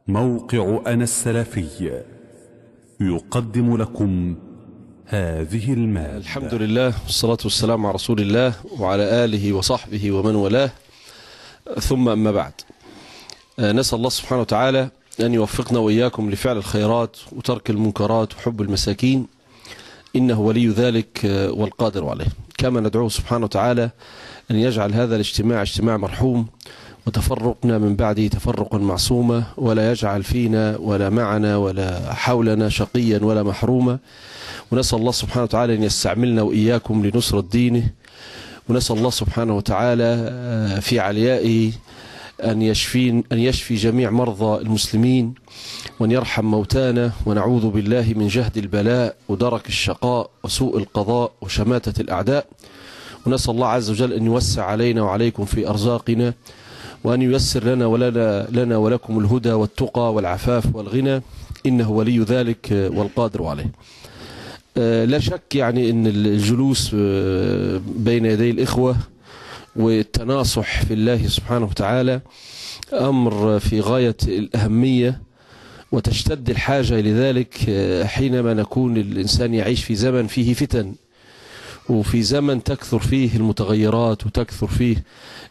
موقع أنا السلفي يقدم لكم هذه المادة الحمد لله والصلاة والسلام على رسول الله وعلى آله وصحبه ومن والاه ثم أما بعد نسأل الله سبحانه وتعالى أن يوفقنا وإياكم لفعل الخيرات وترك المنكرات وحب المساكين إنه ولي ذلك والقادر عليه كما ندعوه سبحانه وتعالى أن يجعل هذا الاجتماع اجتماع مرحوم وتفرقنا من بعده تفرقا معصوما ولا يجعل فينا ولا معنا ولا حولنا شقيا ولا محروما ونسأل الله سبحانه وتعالى أن يستعملنا وإياكم لنصرة دينه ونسأل الله سبحانه وتعالى في عليائه أن يشفين أن يشفي جميع مرضى المسلمين وأن يرحم موتانا ونعوذ بالله من جهد البلاء ودرك الشقاء وسوء القضاء وشماتة الأعداء ونسأل الله عز وجل أن يوسع علينا وعليكم في أرزاقنا وأن ييسر لنا ولنا لنا ولكم الهدى والتقى والعفاف والغنى إنه ولي ذلك والقادر عليه لا شك يعني أن الجلوس بين يدي الإخوة والتناصح في الله سبحانه وتعالى أمر في غاية الأهمية وتشتد الحاجة لذلك حينما نكون الإنسان يعيش في زمن فيه فتن وفي زمن تكثر فيه المتغيرات وتكثر فيه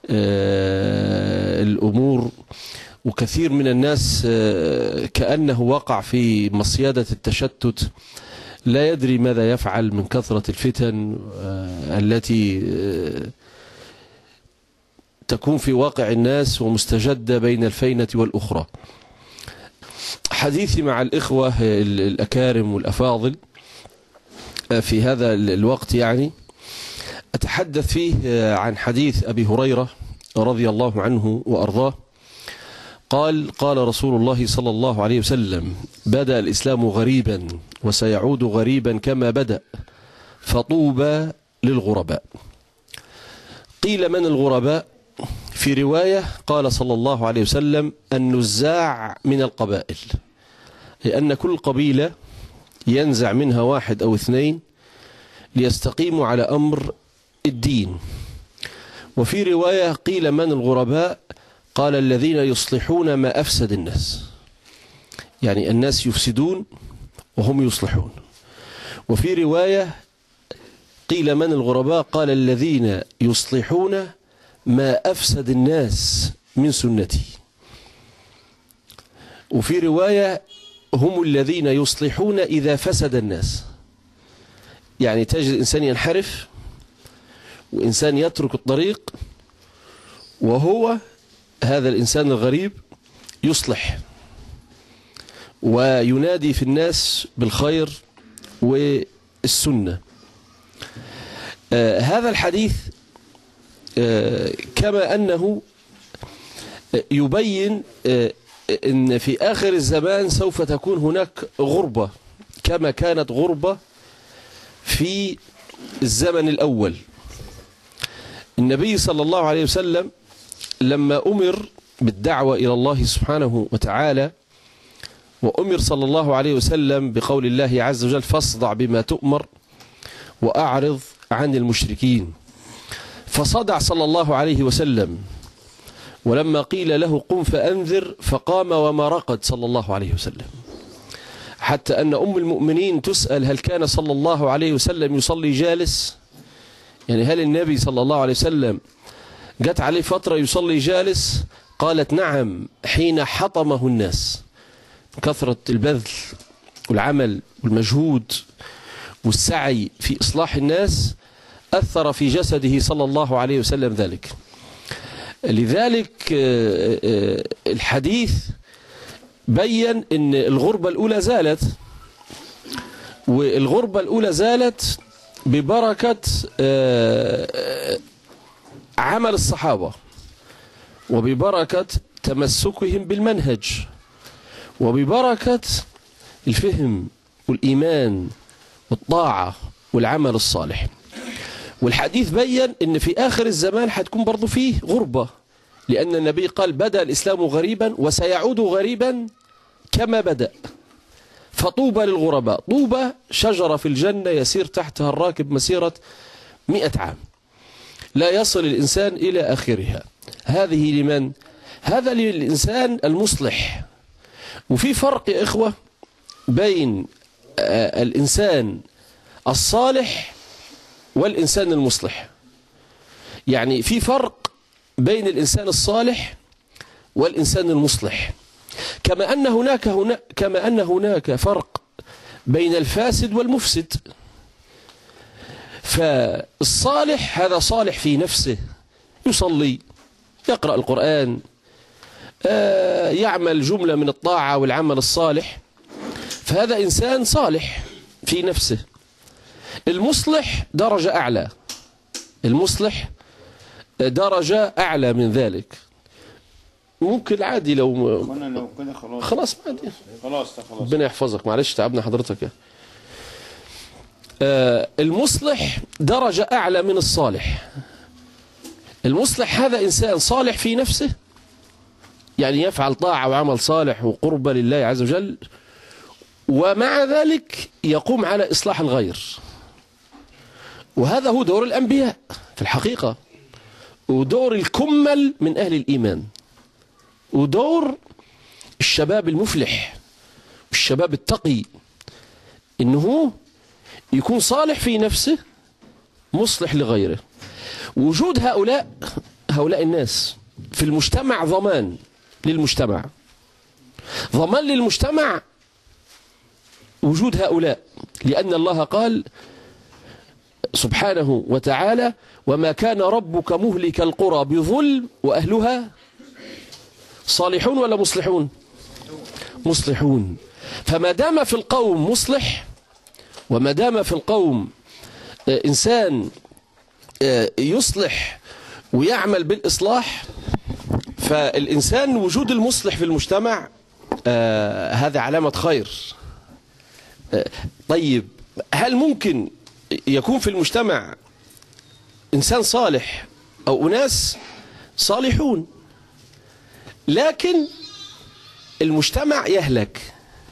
الأمور وكثير من الناس كأنه وقع في مصيدة التشتت لا يدري ماذا يفعل من كثرة الفتن التي تكون في واقع الناس ومستجدة بين الفينة والأخرى حديثي مع الإخوة الأكارم والأفاضل في هذا الوقت يعني أتحدث فيه عن حديث أبي هريرة رضي الله عنه وأرضاه قال قال رسول الله صلى الله عليه وسلم بدأ الإسلام غريبا وسيعود غريبا كما بدأ فطوبى للغرباء قيل من الغرباء في رواية قال صلى الله عليه وسلم النزاع من القبائل لأن كل قبيلة ينزع منها واحد أو اثنين ليستقيموا على أمر الدين وفي رواية قيل من الغرباء قال الذين يصلحون ما أفسد الناس يعني الناس يفسدون وهم يصلحون وفي رواية قيل من الغرباء قال الذين يصلحون ما أفسد الناس من سنتي وفي رواية هم الذين يصلحون إذا فسد الناس يعني تجد إنسان ينحرف وإنسان يترك الطريق وهو هذا الإنسان الغريب يصلح وينادي في الناس بالخير والسنة آه هذا الحديث آه كما أنه يبين آه ان في آخر الزمان سوف تكون هناك غربة كما كانت غربة في الزمن الأول النبي صلى الله عليه وسلم لما أمر بالدعوة إلى الله سبحانه وتعالى وأمر صلى الله عليه وسلم بقول الله عز وجل فاصدع بما تؤمر وأعرض عن المشركين فصدع صلى الله عليه وسلم ولما قيل له قم فأنذر فقام وما رقد صلى الله عليه وسلم حتى أن أم المؤمنين تسأل هل كان صلى الله عليه وسلم يصلي جالس يعني هل النبي صلى الله عليه وسلم جت عليه فترة يصلي جالس قالت نعم حين حطمه الناس كثرة البذل والعمل والمجهود والسعي في إصلاح الناس أثر في جسده صلى الله عليه وسلم ذلك لذلك الحديث بين ان الغربة الأولى زالت والغربة الأولى زالت ببركة عمل الصحابة وببركة تمسكهم بالمنهج وببركة الفهم والإيمان والطاعة والعمل الصالح والحديث بين ان في آخر الزمان هتكون برضو فيه غربة لأن النبي قال بدأ الإسلام غريبا وسيعود غريبا كما بدأ فطوبى للغرباء طوبى شجرة في الجنة يسير تحتها الراكب مسيرة مئة عام لا يصل الإنسان إلى آخرها هذه لمن؟ هذا للإنسان المصلح وفي فرق يا إخوة بين آه، الإنسان الصالح والإنسان المصلح يعني في فرق بين الإنسان الصالح والإنسان المصلح كما أن هناك هنا كما أن هناك فرق بين الفاسد والمفسد فالصالح هذا صالح في نفسه يصلي يقرأ القرآن آه، يعمل جملة من الطاعة والعمل الصالح فهذا إنسان صالح في نفسه المصلح درجة أعلى المصلح درجة أعلى من ذلك ممكن عادي لو وانا لو كده خلاص خلاص ما عندي خلاص ده خلاص ربنا يحفظك معلش تعبنا حضرتك يا. آه المصلح درجة أعلى من الصالح المصلح هذا إنسان صالح في نفسه يعني يفعل طاعة وعمل صالح وقرب لله عز وجل ومع ذلك يقوم على إصلاح الغير وهذا هو دور الأنبياء في الحقيقة ودور الكمل من أهل الإيمان ودور الشباب المفلح الشباب التقي إنه يكون صالح في نفسه مصلح لغيره وجود هؤلاء هؤلاء الناس في المجتمع ضمان للمجتمع ضمان للمجتمع وجود هؤلاء لأن الله قال سبحانه وتعالى وما كان ربك مهلك القرى بظلم وأهلها صالحون ولا مصلحون مصلحون فما دام في القوم مصلح وما دام في القوم آه، إنسان آه، يصلح ويعمل بالإصلاح فالإنسان وجود المصلح في المجتمع آه، هذا علامة خير آه، طيب هل ممكن يكون في المجتمع إنسان صالح أو أناس صالحون لكن المجتمع يهلك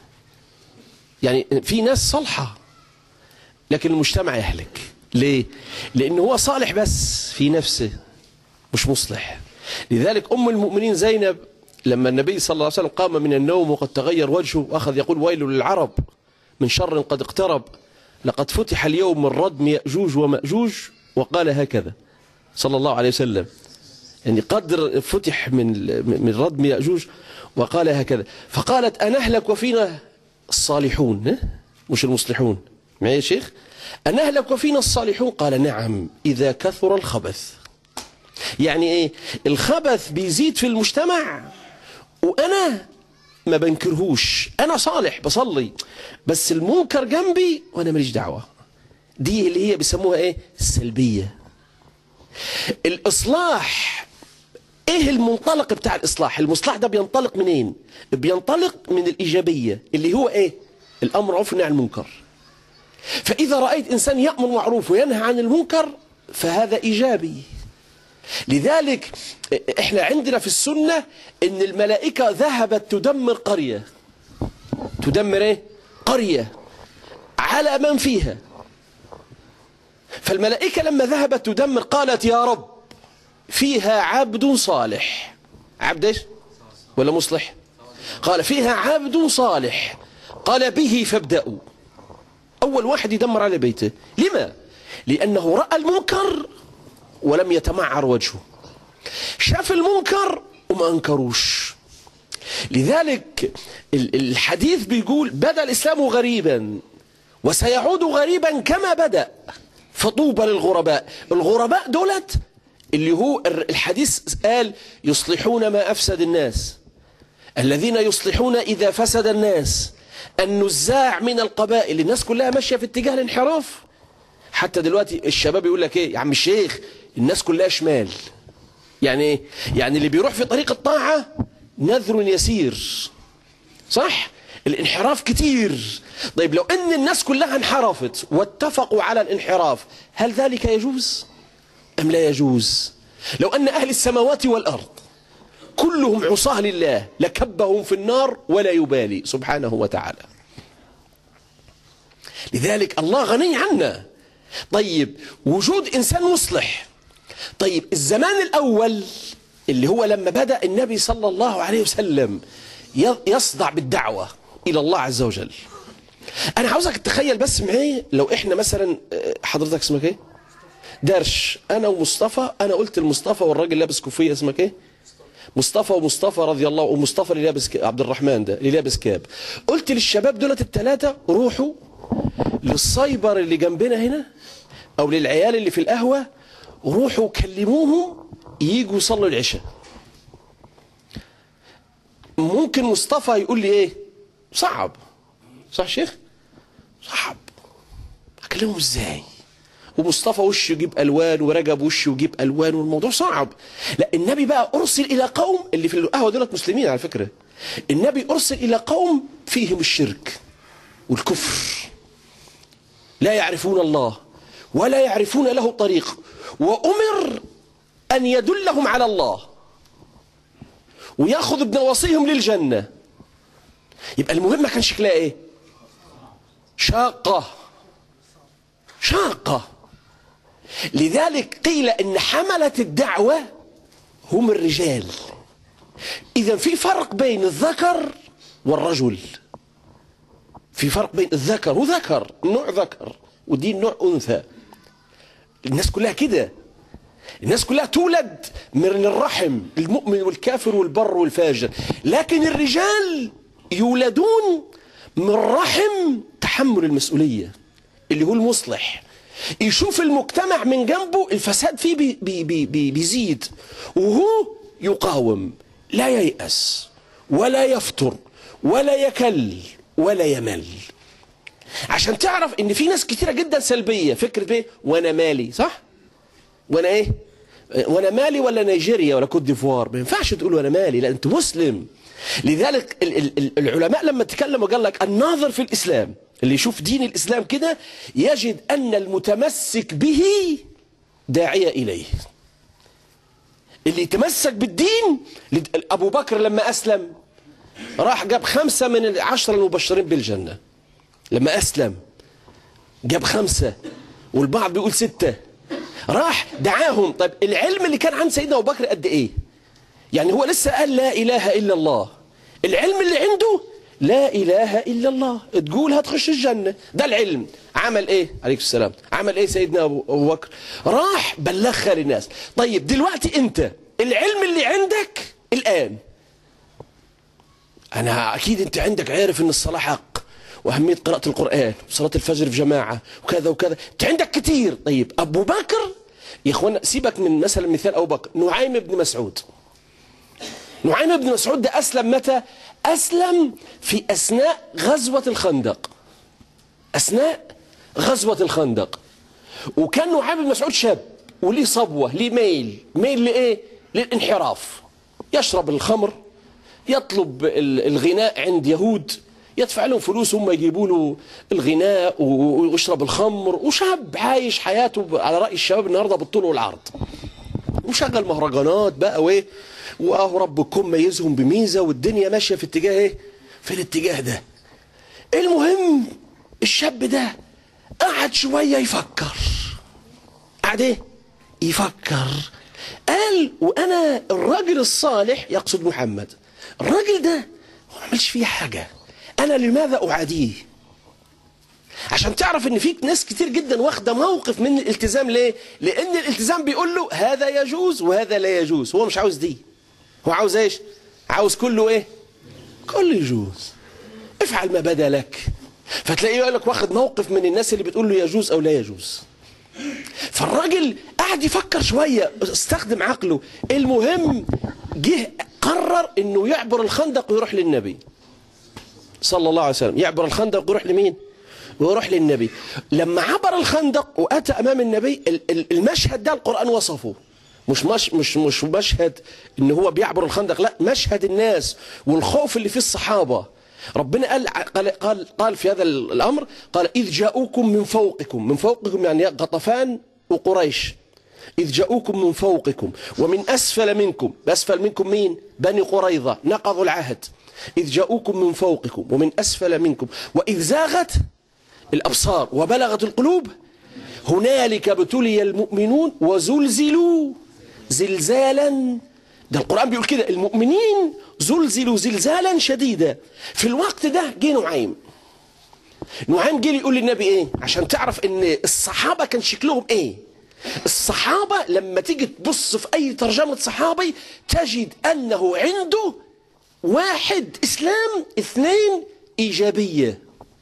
يعني في ناس صالحة لكن المجتمع يهلك ليه؟ لأنه هو صالح بس في نفسه مش مصلح لذلك أم المؤمنين زينب لما النبي صلى الله عليه وسلم قام من النوم وقد تغير وجهه وأخذ يقول ويل للعرب من شر قد اقترب لقد فتح اليوم من ردم يأجوج ومأجوج وقال هكذا صلى الله عليه وسلم يعني قدر فتح من من ردم يأجوج وقال هكذا فقالت أنهلك وفينا الصالحون ها؟ مش المصلحون معي يا شيخ أنهلك وفينا الصالحون قال نعم إذا كثر الخبث يعني إيه الخبث بيزيد في المجتمع وأنا ما بنكرهوش أنا صالح بصلي بس المنكر جنبي وأنا ماليش دعوة دي اللي هي بيسموها إيه السلبية الإصلاح ايه المنطلق بتاع الاصلاح المصلح ده بينطلق منين بينطلق من الايجابيه اللي هو ايه الامر معروف والنهي عن المنكر فاذا رايت انسان يامر معروف وينهى عن المنكر فهذا ايجابي لذلك احنا عندنا في السنه ان الملائكه ذهبت تدمر قريه تدمر ايه قريه على من فيها فالملائكه لما ذهبت تدمر قالت يا رب فيها عبد صالح عبد ايش ولا مصلح قال فيها عبد صالح قال به فابدأوا أول واحد يدمر على بيته لما لأنه رأى المنكر ولم يتمعر وجهه شاف المنكر وما أنكروش لذلك ال- الحديث بيقول بدأ الإسلام غريبا وسيعود غريبا كما بدأ فطوبى للغرباء الغرباء دولت اللي هو الر- الحديث قال يصلحون ما أفسد الناس الذين يصلحون إذا فسد الناس النزاع من القبائل الناس كلها ماشية في اتجاه الانحراف حتى دلوقتي الشباب يقول لك ايه يا عم الشيخ الناس كلها شمال يعني ايه يعني اللي بيروح في طريق الطاعة نذر يسير صح الانحراف كتير طيب لو ان الناس كلها انحرفت واتفقوا على الانحراف هل ذلك يجوز ام لا يجوز لو ان اهل السماوات والارض كلهم عصاه لله لكبهم في النار ولا يبالي سبحانه وتعالى لذلك الله غني عنا طيب وجود إنسان مصلح طيب الزمان الأول اللي هو لما بدأ النبي صلى الله عليه وسلم ي- يصدع بالدعوة إلى الله عز وجل أنا عاوزك تتخيل بس معي لو إحنا مثلا آه، حضرتك اسمك إيه؟ درش أنا ومصطفى أنا قلت لمصطفى والراجل لابس كوفية اسمك إيه؟ مصطفى ومصطفى رضي الله ومصطفى اللي لابس ك- عبد الرحمن ده اللي لابس كاب قلت للشباب دولت الثلاثة روحوا للسايبر اللي جنبنا هنا أو للعيال اللي في القهوة روحوا كلموهم يجوا يصلوا العشاء ممكن مصطفى يقول لي ايه صعب صح يا شيخ صعب اكلمهم ازاي ومصطفى وشه يجيب الوان ورجب وشه يجيب الوان والموضوع صعب لا النبي بقى ارسل الى قوم اللي في القهوه دولت مسلمين على فكره النبي ارسل الى قوم فيهم الشرك والكفر لا يعرفون الله ولا يعرفون له طريق وامر ان يدلهم على الله وياخذ بنواصيهم للجنه يبقى المهمه كان شكلها ايه شاقه شاقه لذلك قيل ان حمله الدعوه هم الرجال اذا في فرق بين الذكر والرجل في فرق بين الذكر وذكر نوع ذكر ودي نوع انثى الناس كلها كده الناس كلها تولد من الرحم المؤمن والكافر والبر والفاجر لكن الرجال يولدون من رحم تحمل المسؤولية اللي هو المصلح يشوف المجتمع من جنبه الفساد فيه بي بي بي بي بيزيد وهو يقاوم لا ييأس ولا يفتر ولا يكل ولا يمل عشان تعرف ان في ناس كتيرة جدا سلبية فكرة ايه وانا مالي صح وانا ايه وانا مالي ولا نيجيريا ولا كوت ديفوار ما ينفعش تقول وانا مالي لا انت مسلم لذلك ال- ال- ال- العلماء لما تكلموا قال لك الناظر في الاسلام اللي يشوف دين الاسلام كده يجد ان المتمسك به داعية اليه اللي يتمسك بالدين لد- ابو بكر لما اسلم راح جاب خمسة من العشرة المبشرين بالجنة لما أسلم جاب خمسة والبعض بيقول ستة راح دعاهم طيب العلم اللي كان عند سيدنا أبو بكر قد إيه يعني هو لسه قال لا إله إلا الله العلم اللي عنده لا إله إلا الله تقول هتخش الجنة ده العلم عمل إيه عليك السلام عمل إيه سيدنا أبو أبو بكر راح بلغها للناس طيب دلوقتي أنت العلم اللي عندك الآن أنا أكيد أنت عندك عارف أن الصلاة حق وأهمية قراءة القرآن وصلاة الفجر في جماعة وكذا وكذا أنت عندك كتير طيب أبو بكر يا إخوانا سيبك من مثلا مثال أبو بكر نعيم بن مسعود نعيم بن مسعود ده أسلم متى أسلم في أثناء غزوة الخندق أثناء غزوة الخندق وكان نعيم بن مسعود شاب وليه صبوة ليه ميل ميل لإيه للانحراف يشرب الخمر يطلب ال- الغناء عند يهود يدفع لهم فلوس هم يجيبوا له الغناء و- ويشرب الخمر وشاب عايش حياته على رأي الشباب النهارده بالطول والعرض وشغل مهرجانات بقى وايه واهو ربكم ميزهم بميزه والدنيا ماشيه في اتجاه ايه في الاتجاه ده المهم الشاب ده قعد شويه يفكر قعد ايه يفكر قال وانا الراجل الصالح يقصد محمد الراجل ده هو ما عملش فيه حاجه انا لماذا اعاديه عشان تعرف ان في ناس كتير جدا واخده موقف من الالتزام ليه لان الالتزام بيقول له هذا يجوز وهذا لا يجوز هو مش عاوز دي هو عاوز ايش عاوز كله ايه كله يجوز افعل ما بدا لك فتلاقيه يقول لك واخد موقف من الناس اللي بتقول له يجوز او لا يجوز فالراجل قعد يفكر شوية استخدم عقله المهم جه قرر انه يعبر الخندق ويروح للنبي صلى الله عليه وسلم يعبر الخندق ويروح لمين ويروح للنبي لما عبر الخندق واتى امام النبي ال- ال- المشهد ده القران وصفه مش مش مش مش مشهد ان هو بيعبر الخندق لا مشهد الناس والخوف اللي في الصحابه ربنا قال قال قال, قال في هذا الامر قال اذ جاءوكم من فوقكم من فوقكم يعني غطفان وقريش إذ جاءوكم من فوقكم ومن أسفل منكم أسفل منكم مين بني قريظة نقضوا العهد إذ جاءوكم من فوقكم ومن أسفل منكم وإذ زاغت الأبصار وبلغت القلوب هنالك ابتلي المؤمنون وزلزلوا زلزالا ده القرآن بيقول كده المؤمنين زلزلوا زلزالا شديدا في الوقت ده جه نعيم نعيم جه يقول للنبي ايه عشان تعرف ان الصحابة كان شكلهم ايه الصحابة لما تيجي تبص في اي ترجمة صحابي تجد انه عنده واحد اسلام اثنين ايجابية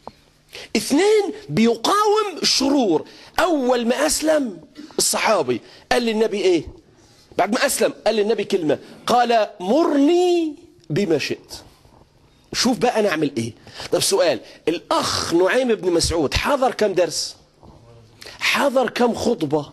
اثنين بيقاوم الشرور اول ما اسلم الصحابي قال للنبي ايه بعد ما اسلم قال للنبي كلمة قال مرني بما شئت شوف بقى انا اعمل ايه طب سؤال الاخ نعيم بن مسعود حضر كم درس حضر كم خطبة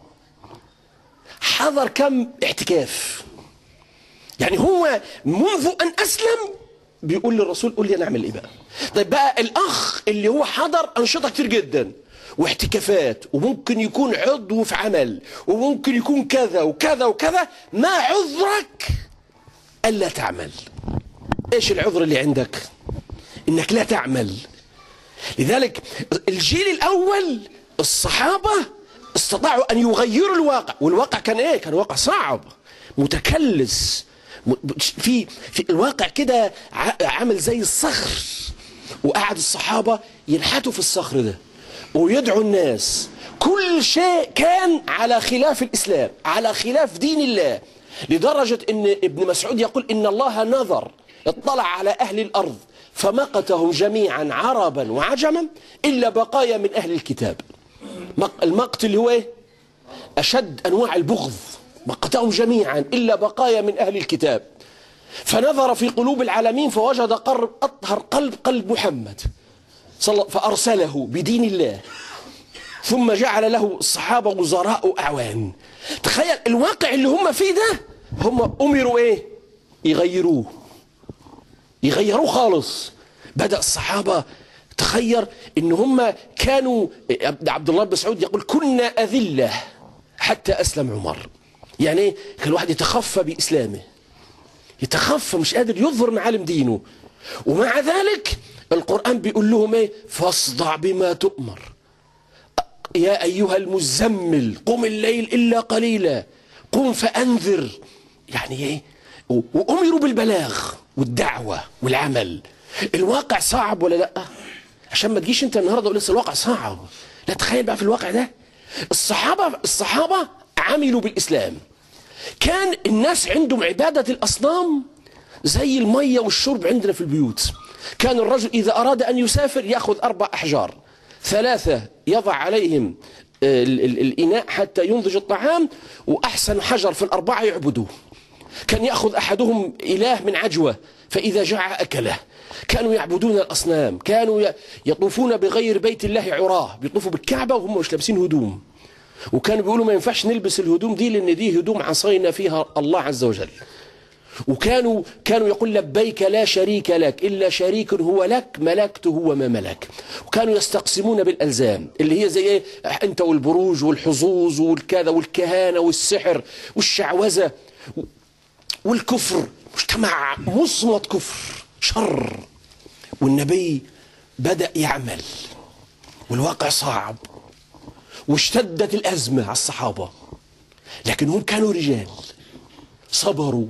حضر كم اعتكاف يعني هو منذ ان اسلم بيقول للرسول قول لي انا اعمل ايه بقى طيب بقى الاخ اللي هو حضر انشطه كتير جدا واحتكافات وممكن يكون عضو في عمل وممكن يكون كذا وكذا وكذا ما عذرك الا تعمل ايش العذر اللي عندك انك لا تعمل لذلك الجيل الاول الصحابه استطاعوا ان يغيروا الواقع والواقع كان ايه كان واقع صعب متكلس في في الواقع كده عامل زي الصخر وقعد الصحابه ينحتوا في الصخر ده ويدعوا الناس كل شيء كان على خلاف الاسلام على خلاف دين الله لدرجه ان ابن مسعود يقول ان الله نظر اطلع على اهل الارض فمقتهم جميعا عربا وعجما الا بقايا من اهل الكتاب المقت اللي هو ايه اشد انواع البغض مقتهم جميعا الا بقايا من اهل الكتاب فنظر في قلوب العالمين فوجد قرب اطهر قلب قلب محمد صلى فارسله بدين الله ثم جعل له الصحابه وزراء واعوان تخيل الواقع اللي هم فيه ده هم امروا ايه يغيروه يغيروه خالص بدأ الصحابة تخير ان هم كانوا عبد الله بن مسعود يقول كنا أذلة حتى أسلم عمر يعني ايه كان الواحد يتخفى بإسلامه يتخفى مش قادر يظهر معالم دينه ومع ذلك القرآن بيقول لهم ايه فاصدع بما تؤمر يا أيها المزمل قم الليل إلا قليلا قم فأنذر يعني ايه وأمروا بالبلاغ والدعوة والعمل الواقع صعب ولا لا عشان ما تجيش انت النهارده ولسه الواقع صعب لا تخيل بقى في الواقع ده الصحابة الصحابة عملوا بالإسلام كان الناس عندهم عبادة الأصنام زي المية والشرب عندنا في البيوت كان الرجل إذا أراد أن يسافر يأخذ أربع أحجار ثلاثة يضع عليهم ال ال الإناء حتى ينضج الطعام وأحسن حجر في الأربعة يعبدوه كان يأخذ أحدهم إله من عجوة فإذا جاع أكله كانوا يعبدون الأصنام كانوا يطوفون بغير بيت الله عراه بيطوفوا بالكعبة وهم مش لابسين هدوم وكانوا بيقولوا ما ينفعش نلبس الهدوم دي لأن دي هدوم عصينا فيها الله عز وجل وكانوا كانوا يقول لبيك لا شريك لك إلا شريك هو لك ملكته وما ملك وكانوا يستقسمون بالألزام اللي هي زي إيه أنت والبروج والحظوظ والكذا والكهانة والسحر والشعوذة والكفر مجتمع مصمت كفر شر والنبي بدأ يعمل والواقع صعب واشتدت الأزمة على الصحابة لكن هم كانوا رجال صبروا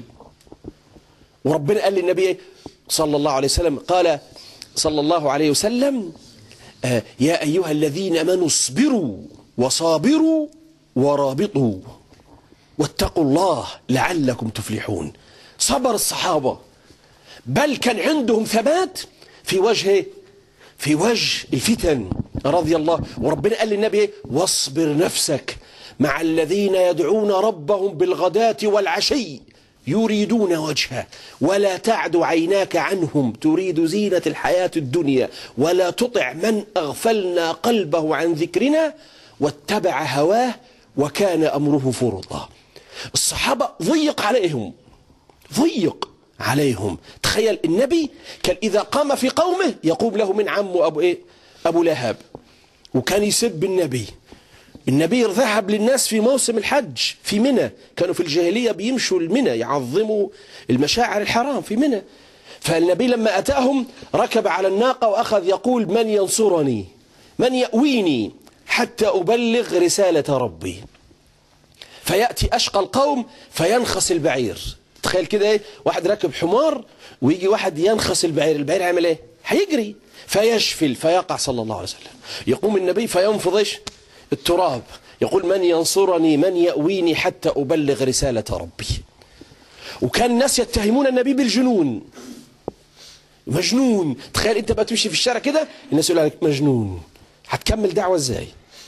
وربنا قال للنبي صلى الله عليه وسلم قال صلى الله عليه وسلم آه يا أيها الذين امنوا اصبروا وصابروا ورابطوا واتقوا الله لعلكم تفلحون صبر الصحابة بل كان عندهم ثبات في وجه في وجه الفتن رضي الله وربنا قال للنبي واصبر نفسك مع الذين يدعون ربهم بالغداة والعشي يريدون وجهه ولا تعد عيناك عنهم تريد زينة الحياة الدنيا ولا تطع من أغفلنا قلبه عن ذكرنا واتبع هواه وكان أمره فرطا الصحابة ضيق عليهم ضيق عليهم تخيل النبي كان إذا قام في قومه يقوم له من عمه أبو, إيه؟ أبو لهب وكان يسب النبي النبي ذهب للناس في موسم الحج في منى كانوا في الجاهلية بيمشوا المنى يعظموا المشاعر الحرام في منى فالنبي لما أتاهم ركب على الناقة وأخذ يقول من ينصرني من يأويني حتى أبلغ رسالة ربي فيأتي أشقى القوم فينخس البعير تخيل كده ايه واحد راكب حمار ويجي واحد ينخس البعير البعير هيعمل ايه هيجري فيشفل فيقع صلى الله عليه وسلم يقوم النبي فينفض ايش التراب يقول من ينصرني من يأويني حتى أبلغ رسالة ربي وكان الناس يتهمون النبي بالجنون مجنون تخيل انت بقى تمشي في الشارع كده الناس يقول لك مجنون هتكمل دعوة ازاي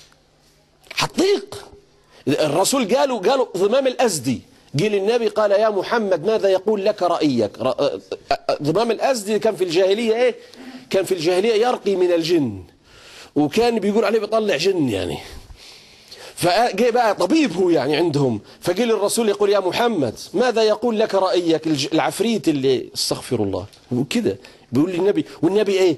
هتطيق الرسول قالوا قالوا ضمام الأزدي جه للنبي قال يا محمد ماذا يقول لك رأيك ر- ضمام الأزدي كان في الجاهلية ايه كان في الجاهلية يرقي من الجن وكان بيقول عليه بيطلع جن يعني فجاء بقى طبيب هو يعني عندهم فجاء للرسول يقول يا محمد ماذا يقول لك رأيك الج- العفريت اللي استغفر الله وكده بيقول للنبي والنبي ايه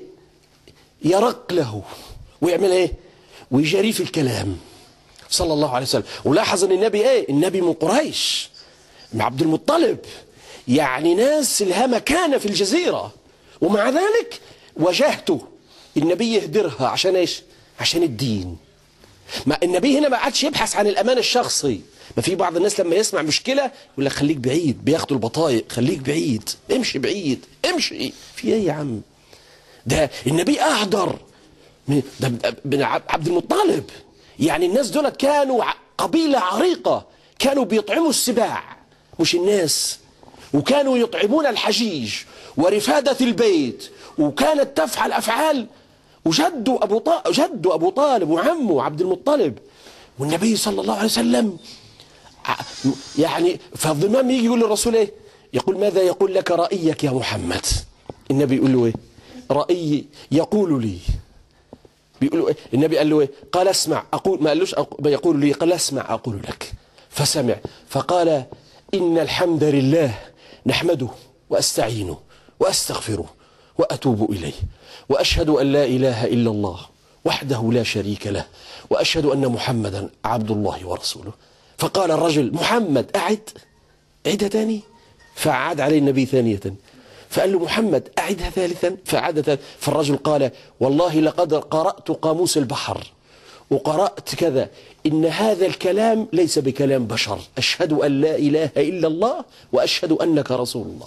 يرق له ويعمل ايه ويجري في الكلام صلى الله عليه وسلم ولاحظ ان النبي ايه النبي من قريش من عبد المطلب يعني ناس لها مكانة في الجزيرة ومع ذلك واجهته النبي يهدرها عشان ايش عشان الدين ما النبي هنا ما عادش يبحث عن الامان الشخصي ما في بعض الناس لما يسمع مشكلة يقول لك خليك بعيد بياخدوا البطايق خليك بعيد امشي بعيد امشي في ايه يا عم ده النبي اهدر من- ده بن عب- عبد المطلب يعني الناس دول كانوا ع- قبيلة عريقة كانوا بيطعموا السباع مش الناس وكانوا يطعمون الحجيج ورفادة البيت وكانت تفعل أفعال وجده أبو طالب جده أبو طالب وعمه عبد المطلب والنبي صلى الله عليه وسلم ع- يعني فالضمام يجي يقول للرسول ايه يقول ماذا يقول لك رأيك يا محمد النبي يقول له ايه رأيي يقول لي بيقولوا ايه النبي قال له ايه قال اسمع اقول ما قالوش أق- يقول لي قال اسمع اقول لك فسمع فقال ان الحمد لله نحمده واستعينه واستغفره واتوب اليه واشهد ان لا اله الا الله وحده لا شريك له واشهد ان محمدا عبد الله ورسوله فقال الرجل محمد اعد عيدها تاني فعاد عليه النبي ثانية فقال له محمد أعدها ثالثا فعاد ثالثا فالرجل قال والله لقد قرأت قاموس البحر وقرأت كذا إن هذا الكلام ليس بكلام بشر أشهد أن لا إله إلا الله وأشهد أنك رسول الله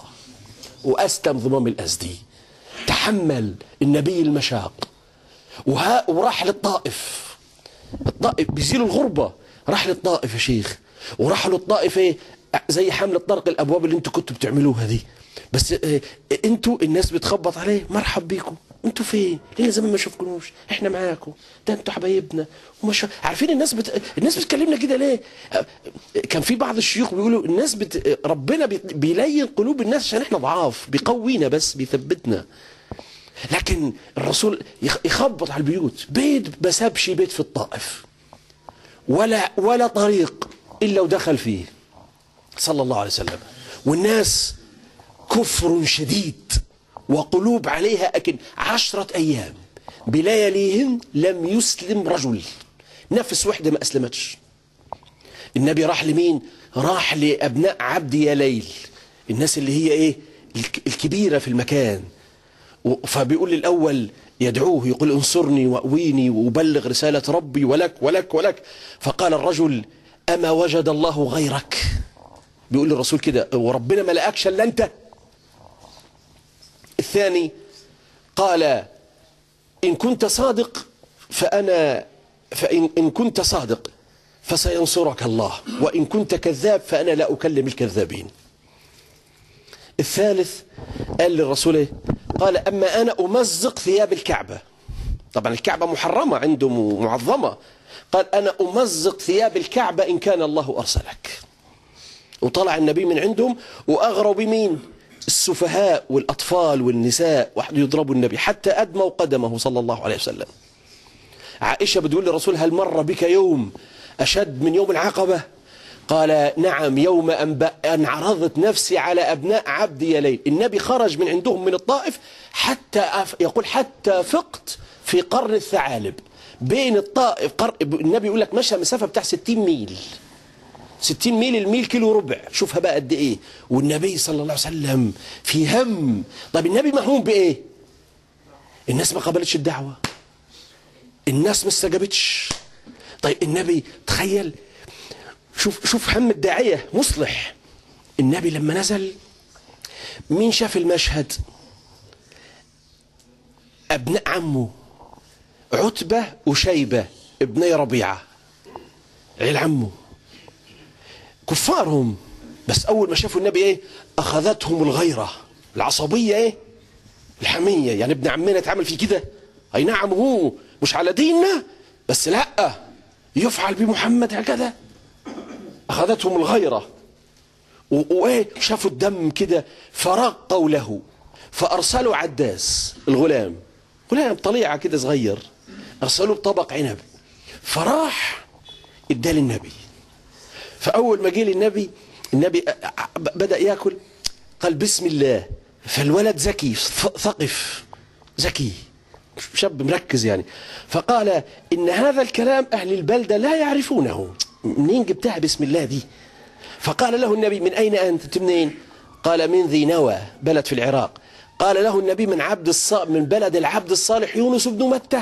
وأستم ضمام الأزدي تحمل النبي المشاق وها وراح للطائف الطائف بيزيلوا الغربة راح للطائف يا شيخ وراح له الطائف ايه زي حملة طرق الابواب اللي انتوا كنتوا بتعملوها دي بس اه انتوا الناس بتخبط عليه مرحب بيكم انتوا فين ليه زمان ما شفكنوش احنا معاكم ده انتوا حبايبنا ومش عارفين الناس بت... الناس بتكلمنا كده ليه اه كان في بعض الشيوخ بيقولوا الناس بت... ربنا بي... بيلين قلوب الناس عشان احنا ضعاف بيقوينا بس بيثبتنا لكن الرسول يخ- يخبط على البيوت بيت ما سابش بيت في الطائف ولا ولا طريق الا ودخل فيه صلى الله عليه وسلم والناس كفر شديد وقلوب عليها أكن عشرة أيام بلياليهن لم يسلم رجل نفس وحدة ما أسلمتش النبي راح لمين راح لأبناء عبد يا ليل الناس اللي هي إيه الك- الكبيرة في المكان و- فبيقول للأول يدعوه يقول انصرني وأويني وأبلغ رسالة ربي ولك ولك ولك فقال الرجل أما وجد الله غيرك بيقول للرسول كده وربنا ما لقاكش الا انت الثاني قال إن كنت صادق فأنا فإن إن كنت صادق فسينصرك الله وإن كنت كذاب فأنا لا أكلم الكذابين الثالث قال للرسول إيه؟ قال أما أنا أمزق ثياب الكعبة طبعا الكعبة محرمة عندهم معظمة قال أنا أمزق ثياب الكعبة إن كان الله أرسلك وطلع النبي من عندهم وأغروا بمين السفهاء والأطفال والنساء واحد يضربوا النبي حتى أدموا قدمه صلى الله عليه وسلم عائشة بتقول للرسول هل مر بك يوم أشد من يوم العقبة قال نعم يوم أن, ب... أن عرضت نفسي على أبناء عبد يليل النبي خرج من عندهم من الطائف حتى أف... يقول حتى فقت في قرن الثعالب بين الطائف قر... النبي يقول لك مشى مسافة بتاع 60 ميل 60 ميل الميل كيلو ربع شوفها بقى قد ايه والنبي صلى الله عليه وسلم في هم طب النبي مهموم بايه الناس ما قبلتش الدعوة الناس ما استجابتش طيب النبي تخيل شوف شوف هم الداعية مصلح النبي لما نزل مين شاف المشهد ابناء عمه عتبة وشيبة ابني ربيعة عيل عمه كفارهم بس أول ما شافوا النبي إيه أخذتهم الغيرة العصبية إيه الحمية يعني ابن عمنا اتعمل فيه كده أي نعم هو مش على ديننا بس لا يفعل بمحمد هكذا أخذتهم الغيرة و- وإيه شافوا الدم كده فرقوا له فأرسلوا عداس الغلام غلام طليعة كده صغير أرسلوه بطبق عنب فراح اداه للنبي فأول ما جه للنبي النبي بدأ يأكل قال بسم الله فالولد ذكي ث- ثقف ذكي شاب مركز يعني فقال إن هذا الكلام أهل البلدة لا يعرفونه منين جبتها بسم الله دي فقال له النبي من أين أنت أنت منين قال من ذي نوى بلد في العراق قال له النبي من عبد الص... من بلد العبد الصالح يونس بن متى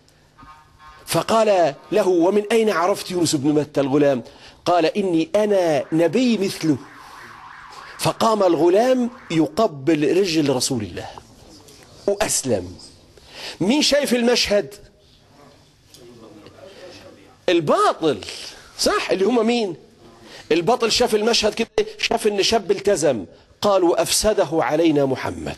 فقال له ومن أين عرفت يونس بن متى الغلام قال إني أنا نبي مثله فقام الغلام يقبل رجل رسول الله وأسلم مين شايف المشهد الباطل صح اللي هم مين الباطل شاف المشهد كده شاف ان شاب التزم قال وافسده علينا محمد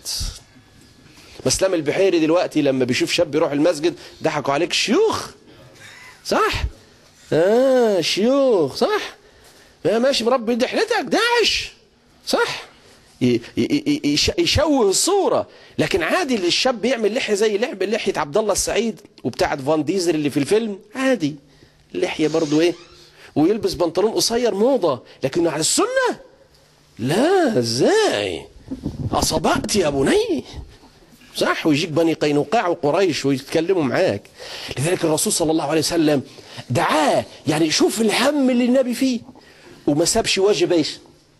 مسلم البحيري دلوقتي لما بيشوف شاب يروح المسجد ضحكوا عليك شيوخ صح اه شيوخ صح يا ماشي مربي دحلتك داعش صح ي- ي- ي- يش- يشوه الصورة لكن عادي اللي الشاب يعمل لحية زي لعب لحية عبد الله السعيد وبتاعت فان ديزل اللي في الفيلم عادي اللحية برضو ايه ويلبس بنطلون قصير موضة لكنه على السنة لا ازاي أصبأت يا بني صح ويجيك بني قينقاع وقريش ويتكلموا معاك لذلك الرسول صلى الله عليه وسلم دعاه يعني شوف الهم اللي النبي فيه وما سابش واجب ايش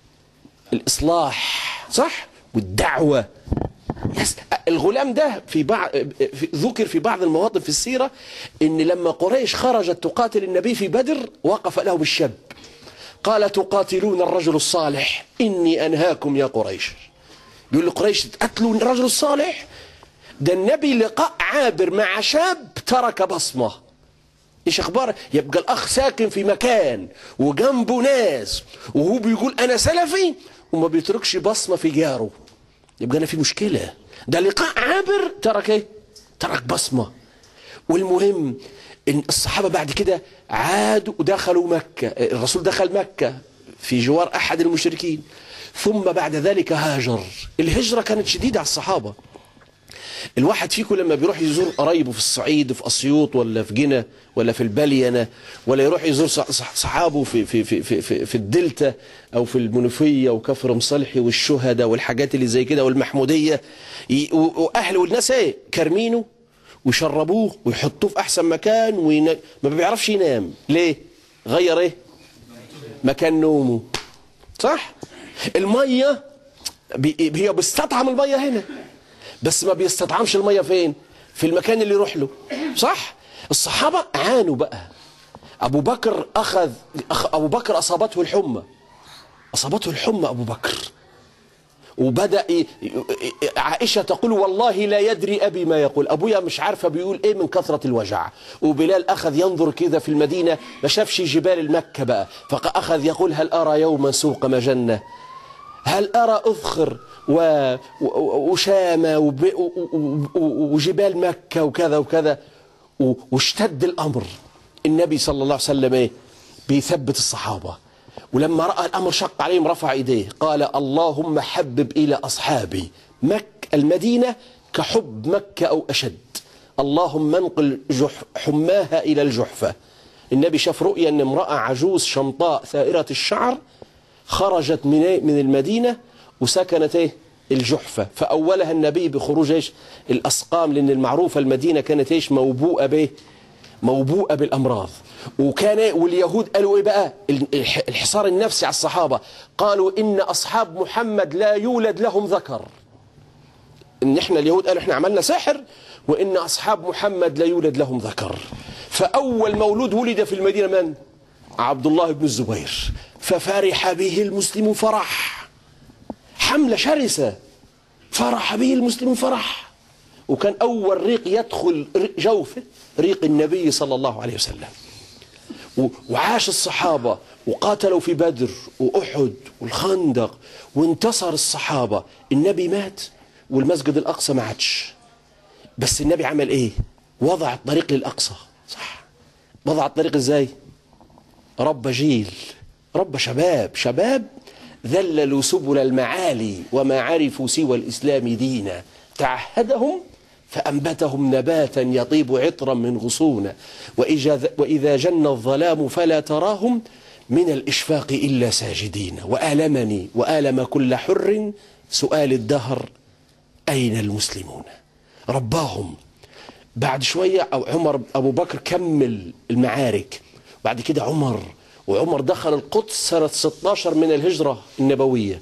الإصلاح صح والدعوة يس الغلام ده في بعض في ذكر في بعض المواطن في السيرة ان لما قريش خرجت تقاتل النبي في بدر وقف له بالشاب قال تقاتلون الرجل الصالح إني أنهاكم يا قريش بيقول لقريش تقتلوا الرجل الصالح ده النبي لقاء عابر مع شاب ترك بصمه ايش اخبار يبقى الاخ ساكن في مكان وجنبه ناس وهو بيقول انا سلفي وما بيتركش بصمه في جاره يبقى انا في مشكله ده لقاء عابر ترك ايه ترك بصمه والمهم ان الصحابه بعد كده عادوا ودخلوا مكه الرسول دخل مكه في جوار احد المشركين ثم بعد ذلك هاجر الهجره كانت شديده على الصحابه الواحد فيكم لما بيروح يزور قرايبه في الصعيد في اسيوط ولا في جنة ولا في البلينة ولا يروح يزور صح- صح- صحابه في في في في في, في الدلتا او في المنوفيه وكفر مصلحي والشهداء والحاجات اللي زي كده والمحموديه ي- و- واهله والناس ايه كارمينه ويشربوه ويحطوه في احسن مكان وين... ما بيعرفش ينام ليه غير ايه مكان نومه صح الميه بي... هي بيستطعم الميه هنا بس ما بيستطعمش الميه فين في المكان اللي يروح له صح الصحابه عانوا بقى ابو بكر اخذ أخ... ابو بكر اصابته الحمى اصابته الحمى ابو بكر وبدا ي... عائشه تقول والله لا يدري ابي ما يقول ابويا مش عارفه بيقول ايه من كثره الوجع وبلال اخذ ينظر كذا في المدينه ما شافش جبال المكه بقى فاخذ يقول هل ارى يوما سوق مجنه هل أرى أذخر و... و- وشامة وب... و- و- و- وجبال مكة وكذا وكذا و... واشتد الأمر النبي صلى الله عليه وسلم إيه؟ بيثبت الصحابة ولما رأى الأمر شق عليهم رفع إيديه قال اللهم حبب إلى أصحابي مك المدينة كحب مكة أو أشد اللهم انقل جح... حماها إلى الجحفة النبي شاف رؤيا أن امرأة عجوز شمطاء ثائرة الشعر خرجت من إيه؟ من المدينة وسكنت ايه الجحفة فأولها النبي بخروج ايش الأسقام لأن المعروفة المدينة كانت ايش موبوءة به موبوءة بالأمراض وكان إيه؟ واليهود قالوا ايه بقى الح- الحصار النفسي على الصحابة قالوا إن أصحاب محمد لا يولد لهم ذكر ان احنا اليهود قالوا احنا عملنا سحر وان اصحاب محمد لا يولد لهم ذكر فاول مولود ولد في المدينه من عبد الله بن الزبير ففرح به المسلم فرح حملة شرسة فرح به المسلمين فرح وكان أول ريق يدخل جوفه ريق النبي صلى الله عليه وسلم و- وعاش الصحابة وقاتلوا في بدر وأحد والخندق وانتصر الصحابة النبي مات والمسجد الأقصى ما عادش بس النبي عمل ايه وضع الطريق للأقصى صح وضع الطريق ازاي رب جيل رب شباب شباب ذللوا سبل المعالي وما عرفوا سوى الإسلام دينا تعهدهم فأنبتهم نباتا يطيب عطرا من غصون وإذا, وإذا جن الظلام فلا تراهم من الإشفاق إلا ساجدين وآلمني وآلم كل حر سؤال الدهر أين المسلمون رباهم بعد شوية أو عمر أبو بكر كمل المعارك بعد كده عمر وعمر دخل القدس سنة 16 من الهجرة النبوية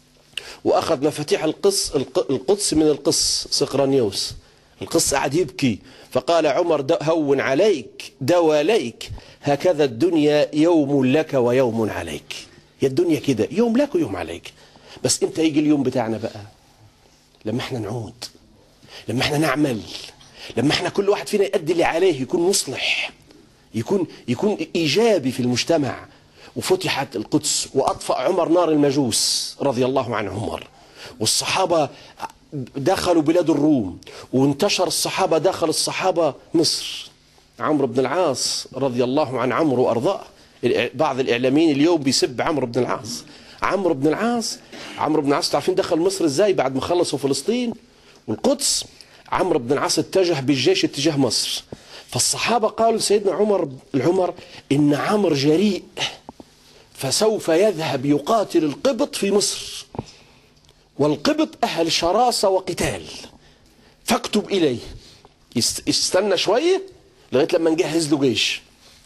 وأخذ مفاتيح القدس القدس من القس سقرانيوس القس قعد يبكي فقال عمر د- هون عليك دواليك هكذا الدنيا يوم لك ويوم عليك هي الدنيا كده يوم لك ويوم عليك بس امتى يجي اليوم بتاعنا بقى لما احنا نعود لما احنا نعمل لما احنا كل واحد فينا يؤدي اللي عليه يكون مصلح يكون يكون ايجابي في المجتمع وفتحت القدس واطفا عمر نار المجوس رضي الله عن عمر والصحابه دخلوا بلاد الروم وانتشر الصحابه دخل الصحابه مصر عمرو بن العاص رضي الله عن عمرو وارضاه بعض الاعلاميين اليوم بيسب عمرو بن العاص عمرو بن العاص عمرو بن العاص تعرفين دخل مصر ازاي بعد ما خلصوا فلسطين والقدس عمرو بن العاص اتجه بالجيش اتجاه مصر فالصحابة قالوا لسيدنا عمر العمر إن عمرو جريء فسوف يذهب يقاتل القبط في مصر والقبط أهل شراسة وقتال فاكتب إليه يست- يستنى شوية لغاية لما نجهز له جيش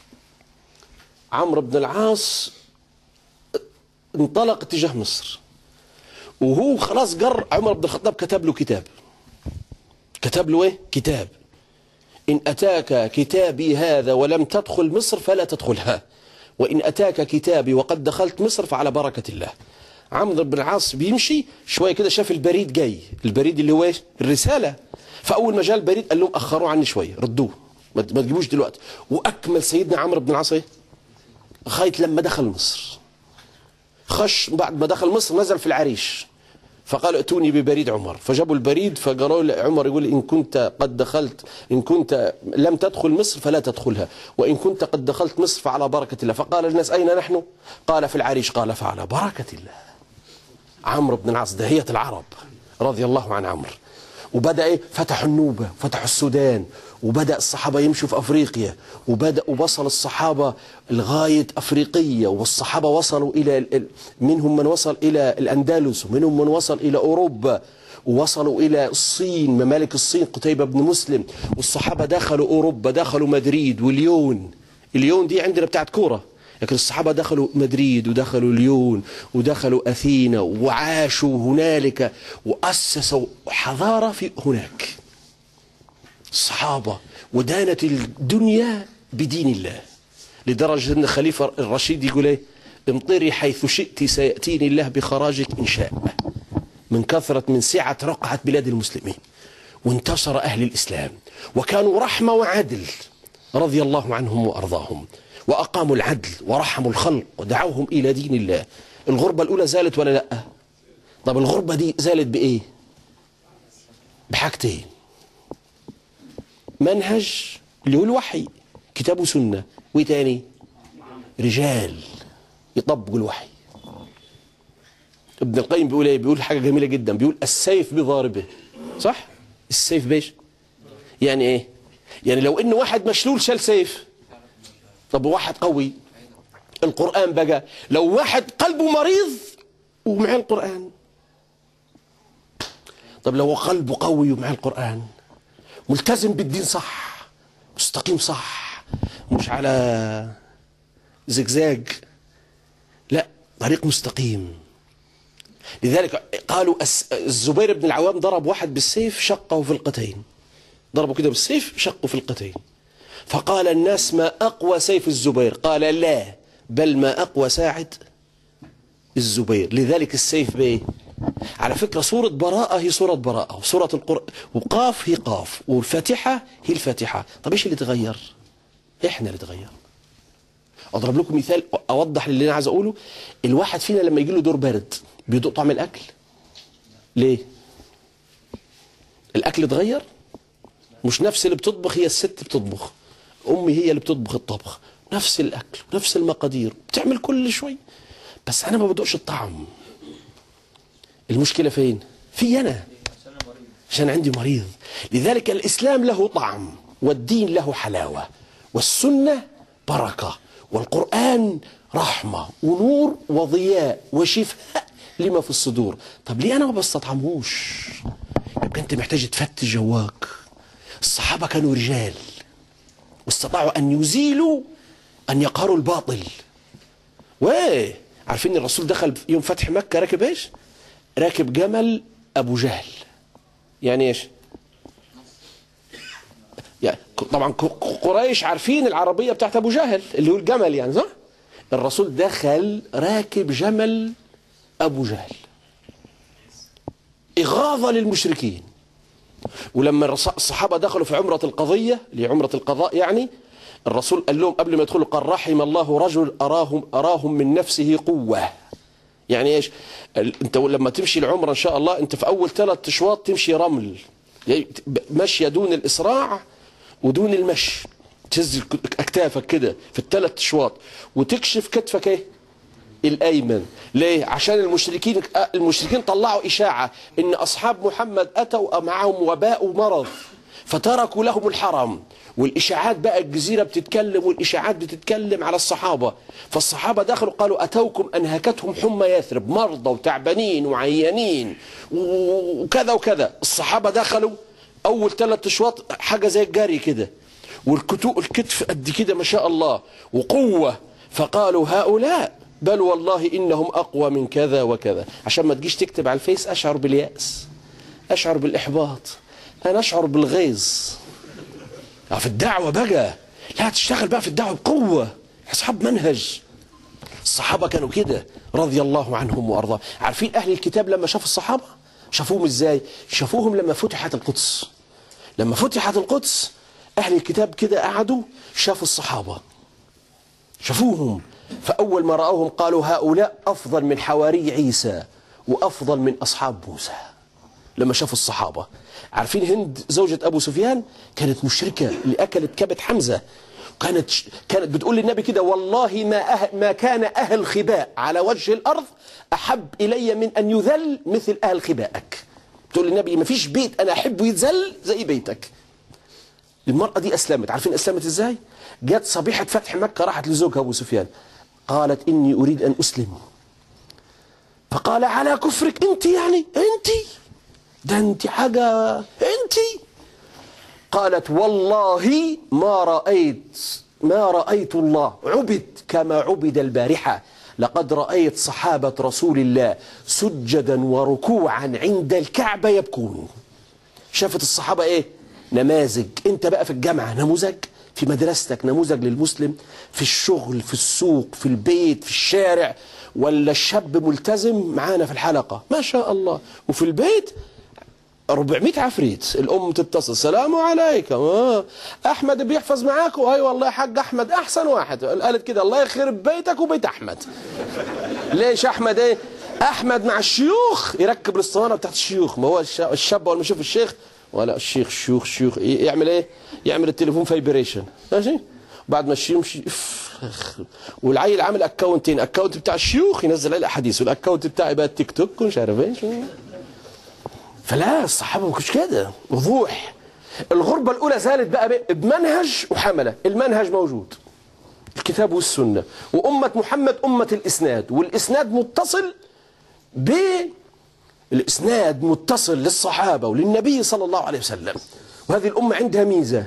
عمرو بن العاص انطلق اتجاه مصر وهو خلاص جر عمر بن الخطاب كتب له كتاب كتب له ايه كتاب إن أتاك كتابي هذا ولم تدخل مصر فلا تدخلها وإن أتاك كتابي وقد دخلت مصر فعلى بركة الله عمرو بن العاص بيمشي شوية كده شاف البريد جاي البريد اللي هو إيه؟ الرسالة فأول ما جاء البريد قال لهم أخروه عني شوية ردوه ما ما تجيبوش دلوقتي وأكمل سيدنا عمرو بن العاص إيه لغاية لما دخل مصر خش بعد ما دخل مصر نزل في العريش فقال ائتوني ببريد عمر فجابوا البريد فقالوا لعمر يقول إن كنت قد دخلت إن كنت لم تدخل مصر فلا تدخلها وإن كنت قد دخلت مصر فعلى بركة الله فقال الناس أين نحن قال في العريش قال فعلى بركة الله عمرو بن العاص دهية العرب رضي الله عن عمرو وبدأ إيه فتحوا النوبة فتحوا السودان وبدأ الصحابة يمشوا في أفريقيا وبدأ وصل الصحابة لغاية أفريقية والصحابة وصلوا إلى ال- ال- منهم من وصل إلى الأندلس ومنهم من وصل إلى أوروبا ووصلوا إلى الصين ممالك الصين قتيبة بن مسلم والصحابة دخلوا أوروبا دخلوا مدريد وليون اليون دي عندنا بتاعت كورة لكن الصحابة دخلوا مدريد ودخلوا ليون ودخلوا أثينا وعاشوا هنالك وأسسوا حضارة في هناك الصحابة ودانت الدنيا بدين الله لدرجة أن الخليفة الرشيد يقول إيه امطري حيث شئت سيأتيني الله بخراجك إن شاء من كثرة من سعة رقعة بلاد المسلمين وانتصر أهل الإسلام وكانوا رحمة وعدل رضي الله عنهم وأرضاهم وأقاموا العدل ورحموا الخلق ودعوهم إلى دين الله الغربة الأولى زالت ولا لا طب الغربة دي زالت بإيه بحاجتين منهج اللي هو الوحي كتاب وسنة وايه تاني رجال يطبقوا الوحي ابن القيم بيقول ايه بيقول حاجة جميلة جدا بيقول السيف بضاربه صح السيف بيش يعني ايه يعني لو ان واحد مشلول شال سيف طب واحد قوي القرآن بقى لو واحد قلبه مريض ومعاه القرآن طب لو قلبه قوي ومعاه القرآن ملتزم بالدين صح مستقيم صح مش على زجزاج لا طريق مستقيم لذلك قالوا الس- الزبير بن العوام ضرب واحد بالسيف شقه في القتين ضربه كده بالسيف شقه في القتين فقال الناس ما أقوى سيف الزبير قال لا بل ما أقوى ساعد الزبير لذلك السيف بايه على فكرة سورة براءة هي سورة براءة وسورة القرآن وقاف هي قاف والفاتحة هي الفاتحة طب ايش اللي تغير احنا اللي تغير اضرب لكم مثال اوضح اللي انا عايز اقوله الواحد فينا لما يجي له دور برد بيدوق طعم الاكل ليه الاكل اتغير مش نفس اللي بتطبخ هي الست بتطبخ امي هي اللي بتطبخ الطبخ نفس الاكل نفس المقادير بتعمل كل شوي بس انا ما بدوقش الطعم المشكله فين في انا عشان عندي مريض لذلك الاسلام له طعم والدين له حلاوه والسنه بركه والقران رحمه ونور وضياء وشفاء لما في الصدور طب ليه انا ما بستطعمهوش يبقى انت محتاج تفتش جواك الصحابه كانوا رجال واستطاعوا ان يزيلوا ان يقهروا الباطل وايه عارفين الرسول دخل يوم فتح مكه راكب ايش راكب جمل ابو جهل يعني ايش يعني طبعا قريش عارفين العربيه بتاعت ابو جهل اللي هو الجمل يعني صح الرسول دخل راكب جمل ابو جهل اغاظه للمشركين ولما الصحابه دخلوا في عمره القضيه اللي عمره القضاء يعني الرسول قال لهم قبل ما يدخلوا قال رحم الله رجل اراهم اراهم من نفسه قوه يعني ايش انت لما تمشي العمره ان شاء الله انت في اول ثلاث اشواط تمشي رمل يعني ماشيه دون الاسراع ودون المشي تهز اكتافك كده في الثلاث اشواط وتكشف كتفك ايه الايمن ليه عشان المشركين المشركين طلعوا اشاعه ان اصحاب محمد اتوا معهم وباء ومرض فتركوا لهم الحرم والاشاعات بقى الجزيره بتتكلم والاشاعات بتتكلم على الصحابه فالصحابه دخلوا قالوا اتوكم انهكتهم حمى يثرب مرضى وتعبانين وعيانين وكذا وكذا الصحابه دخلوا اول ثلاث اشواط حاجه زي الجري كده والكتوء الكتف قد كده ما شاء الله وقوه فقالوا هؤلاء بل والله انهم اقوى من كذا وكذا عشان ما تجيش تكتب على الفيس اشعر بالياس اشعر بالاحباط انا اشعر بالغيظ في الدعوه بقى لا تشتغل بقى في الدعوه بقوه اصحاب منهج الصحابه كانوا كده رضي الله عنهم وارضاهم عارفين اهل الكتاب لما شافوا الصحابه شافوهم ازاي شافوهم لما فتحت القدس لما فتحت القدس اهل الكتاب كده قعدوا شافوا الصحابه شافوهم فاول ما راوهم قالوا هؤلاء افضل من حواري عيسى وافضل من اصحاب موسى لما شافوا الصحابه عارفين هند زوجة أبو سفيان كانت مشركة اللي أكلت كبد حمزة كانت كانت بتقول للنبي كده والله ما أهل ما كان أهل خباء على وجه الأرض أحب إلي من أن يذل مثل أهل خبائك تقول للنبي ما فيش بيت أنا أحبه يتذل زي بيتك المرأة دي أسلمت عارفين أسلمت إزاي جت صبيحة فتح مكة راحت لزوجها أبو سفيان قالت إني أريد أن أسلم فقال على كفرك أنت يعني أنت ده انت حاجة انت قالت والله ما رأيت ما رأيت الله عبد كما عبد البارحة لقد رأيت صحابة رسول الله سجدا وركوعا عند الكعبة يبكون شافت الصحابة ايه نماذج انت بقى في الجامعة نموذج في مدرستك نموذج للمسلم في الشغل في السوق في البيت في الشارع ولا الشاب ملتزم معانا في الحلقة ما شاء الله وفي البيت 400 عفريت الام تتصل السلام عليكم آه. احمد بيحفظ معاكم اي والله يا حاج احمد احسن واحد قالت كده الله يخرب بيتك وبيت احمد ليش احمد ايه احمد مع الشيوخ يركب الاسطوانه بتاعت الشيوخ ما هو الشاب اول ما يشوف الشيخ ولا الشيخ الشيوخ الشيوخ يعمل ايه يعمل التليفون فايبريشن ماشي بعد ما الشيخ يمشي والعيل عامل اكونتين اكونت بتاع الشيوخ ينزل عليه الاحاديث والاكونت بتاعي بقى التيك توك ومش عارف ايه فلا الصحابه ما كانوش كده وضوح الغربه الاولى زالت بقى بمنهج وحمله المنهج موجود الكتاب والسنه وامه محمد امه الاسناد والاسناد متصل ب الاسناد متصل للصحابه وللنبي صلى الله عليه وسلم وهذه الامه عندها ميزه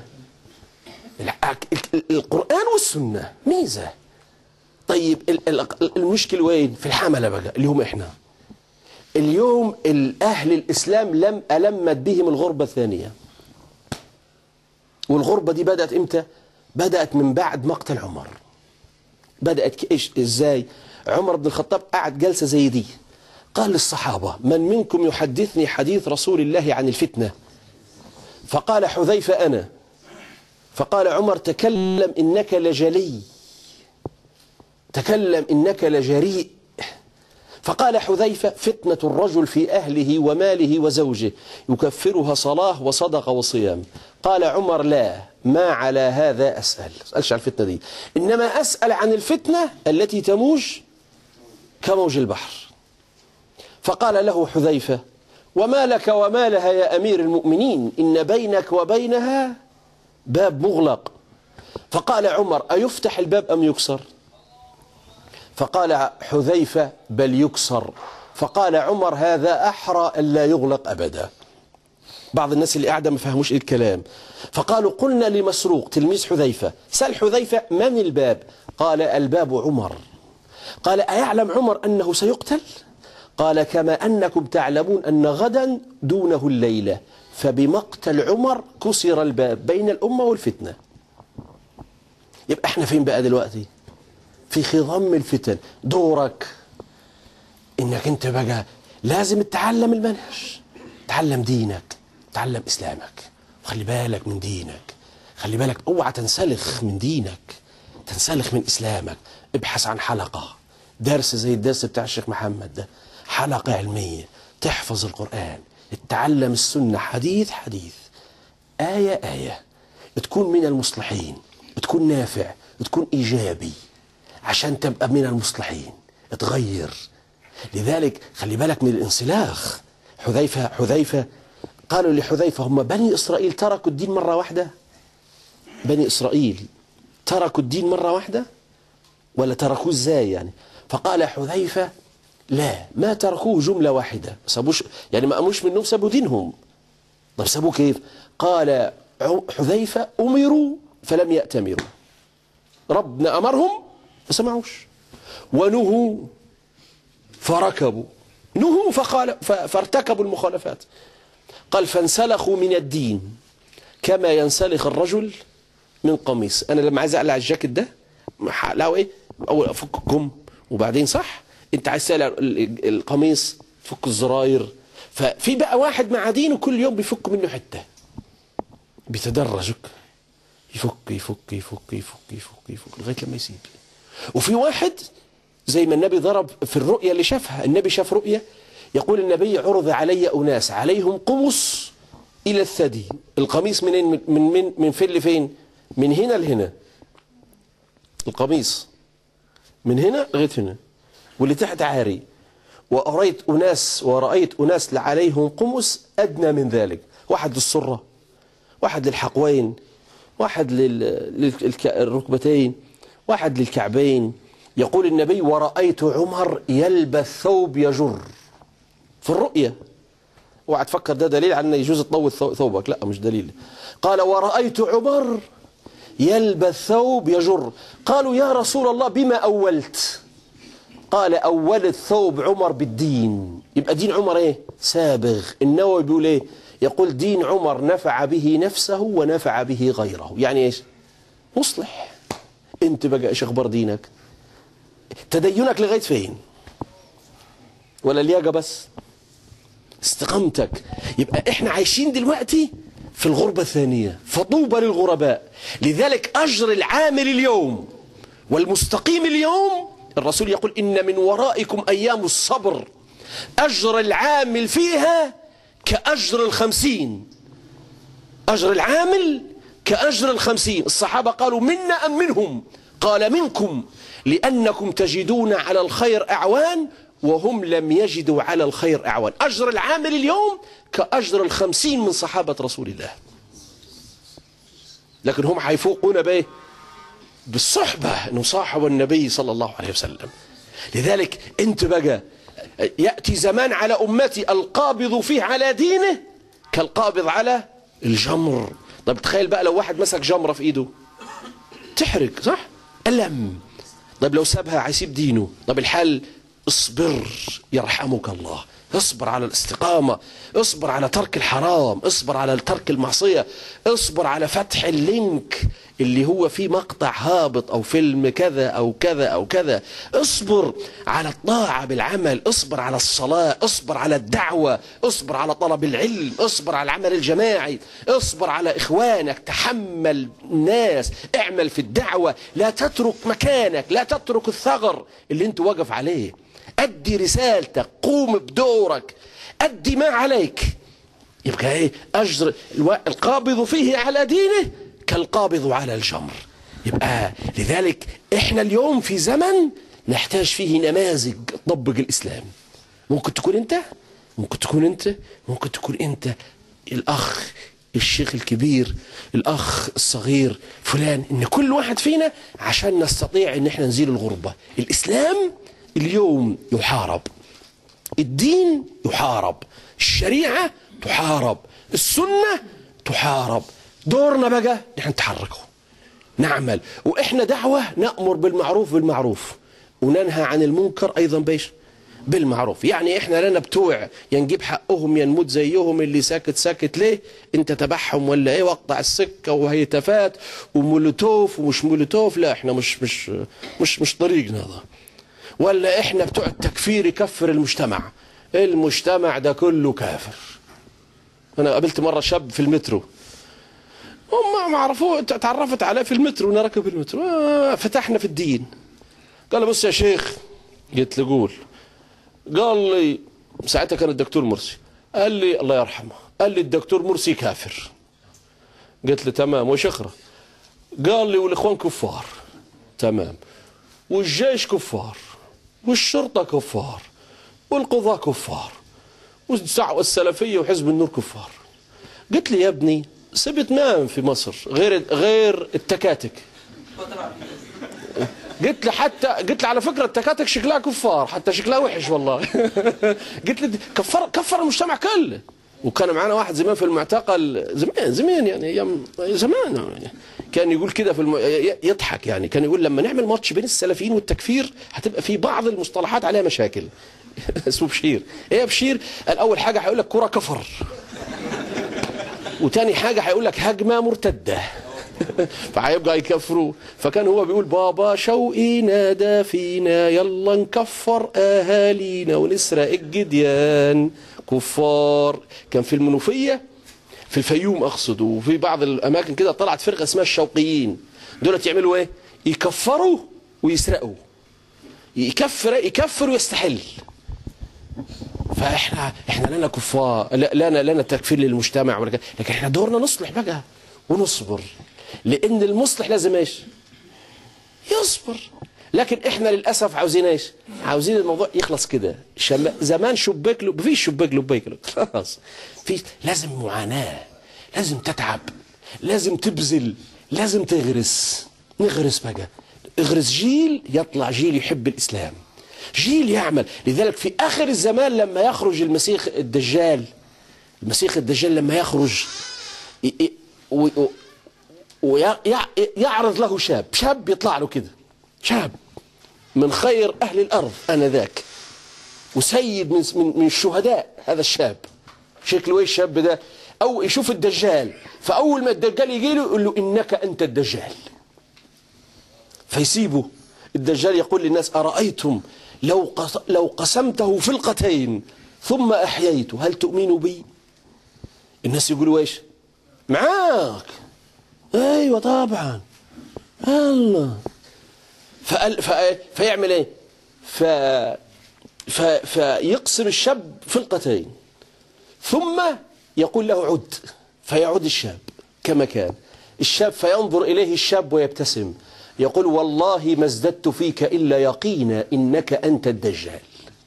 القران والسنه ميزه طيب المشكل وين في الحمله بقى اللي هم احنا اليوم الأهل الإسلام لم ألمت بهم الغربة الثانية والغربة دي بدأت إمتى؟ بدأت من بعد مقتل عمر بدأت إيش إزاي؟ عمر بن الخطاب قعد جلسة زي دي قال للصحابة من منكم يحدثني حديث رسول الله عن الفتنة فقال حذيفة أنا فقال عمر تكلم إنك لجلي تكلم إنك لجريء فقال حذيفة فتنة الرجل في أهله وماله وزوجه يكفرها صلاة وصدقة وصيام قال عمر لا ما على هذا أسأل أسألش عن الفتنة دي إنما أسأل عن الفتنة التي تموج كموج البحر فقال له حذيفة وما لك وما لها يا أمير المؤمنين إن بينك وبينها باب مغلق فقال عمر أيفتح الباب أم يكسر فقال حذيفة بل يكسر فقال عمر هذا أحرى ألا يغلق أبدا بعض الناس اللي قاعدة ما فهموش إيه الكلام فقالوا قلنا لمسروق تلميذ حذيفة سأل حذيفة من الباب قال الباب عمر قال أيعلم عمر أنه سيقتل قال كما أنكم تعلمون أن غدا دونه الليلة فبمقتل عمر كسر الباب بين الأمة والفتنة يبقى احنا فين بقى دلوقتي في خضم الفتن دورك انك انت بقى لازم تتعلم المنهج تعلم دينك تعلم اسلامك وخلي بالك من دينك خلي بالك اوعى تنسلخ من دينك تنسلخ من اسلامك ابحث عن حلقه درس زي الدرس بتاع الشيخ محمد ده حلقه علميه تحفظ القران تتعلم السنه حديث حديث ايه ايه تكون من المصلحين تكون نافع تكون ايجابي عشان تبقى من المصلحين تغير لذلك خلي بالك من الانسلاخ حذيفة حذيفة قالوا لحذيفة هم بني إسرائيل تركوا الدين مرة واحدة بني إسرائيل تركوا الدين مرة واحدة ولا تركوه ازاي يعني فقال حذيفة لا ما تركوه جملة واحدة سابوش يعني ما قاموش منهم سابوا دينهم طب سابوه كيف قال حذيفة أمروا فلم يأتمروا ربنا أمرهم ما سمعوش ونهوا فركبوا نهوا فقال فارتكبوا المخالفات قال فانسلخوا من الدين كما ينسلخ الرجل من قميص انا لما عايز اقلع الجاكيت ده هقلعه ايه اول افككم وبعدين صح انت عايز تقلع القميص تفك الزراير ففي بقى واحد مع دينه كل يوم بيفك منه حته بيتدرجك يفك يفك يفك يفك يفك يفك لغايه لما يسيب وفي واحد زي ما النبي ضرب في الرؤيا اللي شافها النبي شاف رؤيا يقول النبي عرض علي أناس عليهم قمص إلى الثدي القميص منين من من من فين لفين من هنا لهنا القميص من هنا لغايه هنا واللي تحت عاري ورأيت أناس ورأيت أناس عليهم قمص أدنى من ذلك واحد للسرة واحد للحقوين واحد للركبتين واحد للكعبين يقول النبي ورأيت عمر يلبس ثوب يجر في الرؤية اوعى تفكر ده دليل على انه يجوز تطول ثوبك لا مش دليل قال ورأيت عمر يلبس ثوب يجر قالوا يا رسول الله بما أولت قال أولت ثوب عمر بالدين يبقى دين عمر ايه سابغ النووي بيقول ايه يقول دين عمر نفع به نفسه ونفع به غيره يعني ايش مصلح انت بقى ايش اخبار دينك تدينك لغايه فين ولا الياقه بس استقامتك يبقى احنا عايشين دلوقتي في الغربة الثانية فطوبى للغرباء لذلك أجر العامل اليوم والمستقيم اليوم الرسول يقول إن من ورائكم أيام الصبر أجر العامل فيها كأجر الخمسين أجر العامل كأجر الخمسين الصحابة قالوا منا أم منهم قال منكم لأنكم تجدون على الخير أعوان وهم لم يجدوا على الخير أعوان أجر العامل اليوم كأجر الخمسين من صحابة رسول الله لكن هم حيفوقون به بالصحبة نصاحب النبي صلى الله عليه وسلم لذلك انت بقى يأتي زمان على أمتي القابض فيه على دينه كالقابض على الجمر طب تخيل بقى لو واحد مسك جمرة في ايده تحرق صح ألم طب لو سابها هيسيب دينه طب الحل اصبر يرحمك الله اصبر على الاستقامة اصبر على ترك الحرام اصبر على ترك المعصية اصبر على فتح اللينك اللي هو فيه مقطع هابط او فيلم كذا او كذا او كذا اصبر على الطاعة بالعمل اصبر على الصلاة اصبر على الدعوة اصبر على طلب العلم اصبر على العمل الجماعي اصبر على اخوانك تحمل الناس اعمل في الدعوة لا تترك مكانك لا تترك الثغر اللي انت واقف عليه أدي رسالتك قوم بدورك أدي ما عليك يبقى ايه أجر الو- القابض فيه على دينه كالقابض على الجمر يبقى لذلك احنا اليوم في زمن نحتاج فيه نماذج تطبق الإسلام ممكن تكون انت ممكن تكون انت ممكن تكون انت الأخ الشيخ الكبير الأخ الصغير فلان إن كل واحد فينا عشان نستطيع إن احنا نزيل الغربة الإسلام اليوم يحارب الدين يحارب الشريعة تحارب السنة تحارب دورنا بقى نحن نتحركه نعمل وإحنا دعوة نأمر بالمعروف بالمعروف وننهى عن المنكر أيضا بيش بالمعروف يعني إحنا لنا بتوع يا نجيب حقهم يا نموت زيهم اللي ساكت ساكت ليه انت تبعهم ولا ايه واقطع السكة وهيتفات ومولوتوف ومش مولوتوف لا احنا مش مش مش مش طريقنا هذا ولا احنا بتوع التكفير يكفر المجتمع المجتمع ده كله كافر انا قابلت مره شاب في المترو هم ما عرفوه تعرفت عليه في المترو وانا راكب المترو آه فتحنا في الدين قال لي بص يا شيخ قلت له قول قال لي ساعتها كان الدكتور مرسي قال لي الله يرحمه قال لي الدكتور مرسي كافر قلت له تمام وش اخره قال لي والاخوان كفار تمام والجيش كفار والشرطة كفار والقضاة كفار والدعوة السلفية وحزب النور كفار قلت لي يا ابني سبت نام في مصر غير غير التكاتك قلت له حتى قلت له على فكره التكاتك شكلها كفار حتى شكلها وحش والله قلت له كفر كفر المجتمع كله وكان معنا واحد زمان في المعتقل زمان زمان يعني ايام زمان يعني كان يقول كده في الم... يضحك يعني كان يقول لما نعمل ماتش بين السلفيين والتكفير هتبقى في بعض المصطلحات عليها مشاكل اسمه بشير ايه يا بشير قال اول حاجه هيقول لك كره كفر وتاني حاجه هيقول لك هجمه مرتده فهيبقى يكفروا فكان هو بيقول بابا شوقي نادى فينا يلا نكفر اهالينا ونسرق الجديان كفار كان في المنوفيه في الفيوم اقصد وفي بعض الاماكن كده طلعت فرقه اسمها الشوقيين دول يعملوا ايه يكفروا ويسرقوا يكفر يكفر ويستحل فاحنا احنا لنا كفار لا لنا لنا تكفير للمجتمع ولا كده. لكن احنا دورنا نصلح بقى ونصبر لان المصلح لازم ايش يصبر لكن احنا للاسف عاوزين ايش عاوزين الموضوع يخلص كده شم... زمان شباك له مفيش شباك لبيك خلاص في لازم معاناه لازم تتعب لازم تبذل لازم تغرس نغرس بقى اغرس جيل يطلع جيل يحب الاسلام جيل يعمل لذلك في اخر الزمان لما يخرج المسيح الدجال المسيح الدجال لما يخرج ويعرض له شاب شاب يطلع له كده شاب من خير أهل الأرض أنذاك وسيد من من الشهداء هذا الشاب شكله ايه الشاب ده أو يشوف الدجال فأول ما الدجال يجي له يقول له إنك أنت الدجال فيسيبه الدجال يقول للناس أرأيتم لو لو قسمته فلقتين ثم أحييته هل تؤمنوا بي الناس يقولوا ايش معاك ايوه طبعا الله فقال فيعمل ايه ف ف فيقسم الشاب فلقتين ثم يقول له عد فيعود الشاب كما كان الشاب فينظر إليه الشاب ويبتسم يقول والله ما ازددت فيك إلا يقينا إنك أنت الدجال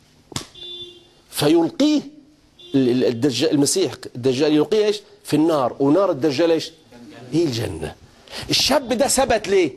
فيلقيه الدجال المسيح الدجال يلقيه ايش في النار ونار الدجال ايش هي الجنة الشاب ده ثبت ليه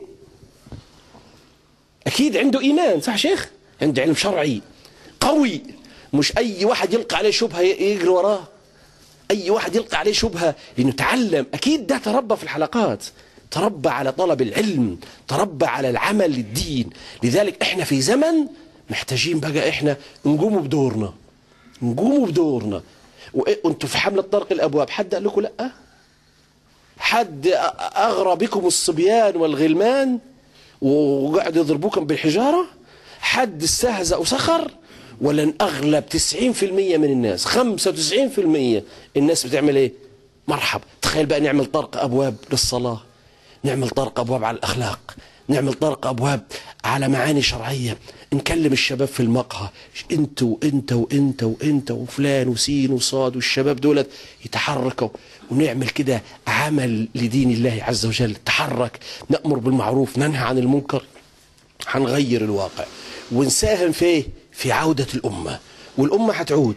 أكيد عنده إيمان صح شيخ عنده علم شرعي قوي مش أي واحد يلقى عليه شبهة يجري وراه أي واحد يلقى عليه شبهة لأنه تعلم أكيد ده تربى في الحلقات تربى على طلب العلم تربى على العمل للدين لذلك احنا في زمن محتاجين بقى احنا نقوم بدورنا نقوموا بدورنا وإيه- وانتوا في حملة طرق الأبواب حد قال لكم لأ حد أ- أغرى بكم الصبيان والغلمان وقعدوا يضربوكم بالحجارة حد استهزأ وسخر ولا أغلب 90% من الناس 95% الناس بتعمل ايه مرحب تخيل بقى نعمل طرق أبواب للصلاة نعمل طرق أبواب على الأخلاق نعمل طرق أبواب على معاني شرعية نكلم الشباب في المقهى انت وانت وانت وانت وفلان وسين وصاد والشباب دولت يتحركوا ونعمل كده عمل لدين الله عز وجل تحرك نأمر بالمعروف ننهى عن المنكر هنغير الواقع ونساهم في إيه؟ في عودة الأمة والأمة هتعود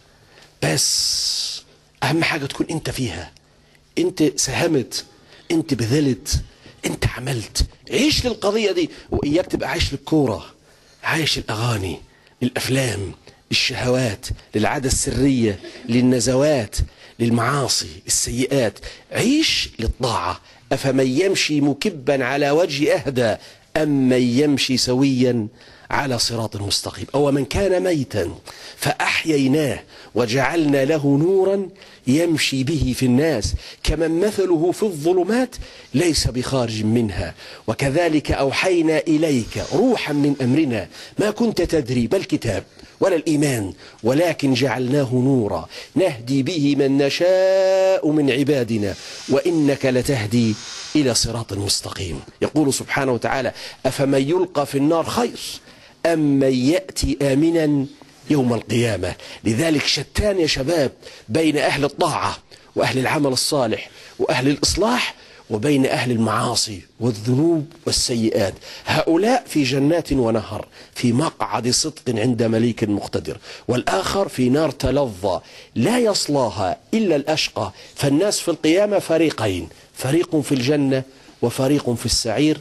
بس أهم حاجة تكون أنت فيها أنت ساهمت أنت بذلت أنت عملت عيش للقضية دي وإياك تبقى عايش للكورة عايش الأغاني للأفلام للشهوات للعادة السرية للنزوات للمعاصي السيئات عيش للطاعة أفمن يمشي مكبا على وجه أهدى أم من يمشي سويا على صراط مستقيم أو من كان ميتا فأحييناه وجعلنا له نورا يمشي به في الناس كمن مثله في الظلمات ليس بخارج منها وكذلك أوحينا إليك روحا من أمرنا ما كنت تدري ما الكتاب ولا الإيمان ولكن جعلناه نورا نهدي به من نشاء من عبادنا وإنك لتهدي إلى صراط مستقيم يقول سبحانه وتعالى أفمن يلقى في النار خير أم من يأتي آمنا يوم القيامة لذلك شتان يا شباب بين أهل الطاعة وأهل العمل الصالح وأهل الإصلاح وبين أهل المعاصي والذنوب والسيئات هؤلاء في جنات ونهر في مقعد صدق عند مليك مقتدر والآخر في نار تلظى لا يصلاها إلا الأشقى فالناس في القيامة فريقين فريق في الجنة وفريق في السعير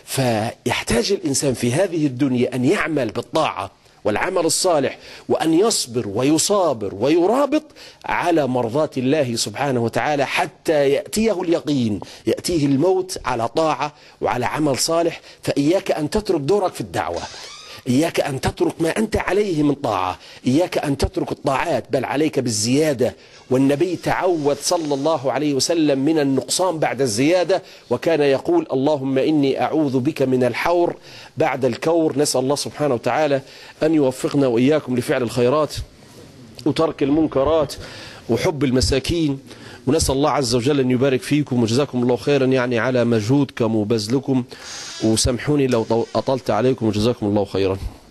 فيحتاج الإنسان في هذه الدنيا أن يعمل بالطاعة والعمل الصالح وأن يصبر ويصابر ويرابط على مرضات الله سبحانه وتعالى حتى يأتيه اليقين يأتيه الموت على طاعة وعلى عمل صالح فإياك أن تترك دورك في الدعوة إياك أن تترك ما أنت عليه من طاعة إياك أن تترك الطاعات بل عليك بالزيادة والنبي تعود صلى الله عليه وسلم من النقصان بعد الزيادة وكان يقول اللهم إني أعوذ بك من الحور بعد الكور نسأل الله سبحانه وتعالى أن يوفقنا وإياكم لفعل الخيرات وترك المنكرات وحب المساكين ونسأل الله عز وجل أن يبارك فيكم وجزاكم الله خيرا يعني على مجهودكم وبذلكم وسامحوني لو أطلت عليكم وجزاكم الله خيرا